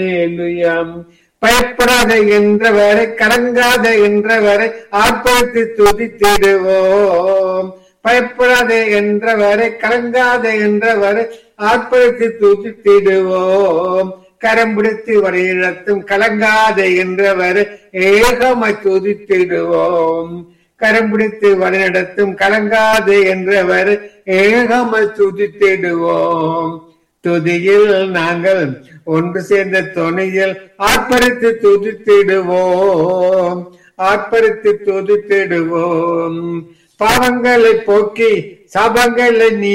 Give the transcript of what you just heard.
அல்லேலூயாம். பயப்படாத என்றவரை கலங்காத என்றவரை ஆர்ப்பரித்து துதித்திடுவோம் பயப்படாத என்றவரை கலங்காத என்றவரை ஆர்ப்பரித்து துதித்திடுவோம் கரம் பிடித்து வரையிடத்தும் கலங்காத என்றவரை ஏகமாய் துதித்திடுவோம் கரம் பிடித்து வழிநடத்தும் கலங்காத என்றவர் ஏகமாய் துதித்திடுவோம் துதியில் நாங்கள் ஒன்று சேர்ந்த துணையில் ஆர்ப்பரித்து துதித்திடுவோம் ஆர்ப்பரித்து துதித்திடுவோம் பாவங்களை போக்கி சாபங்களை நீ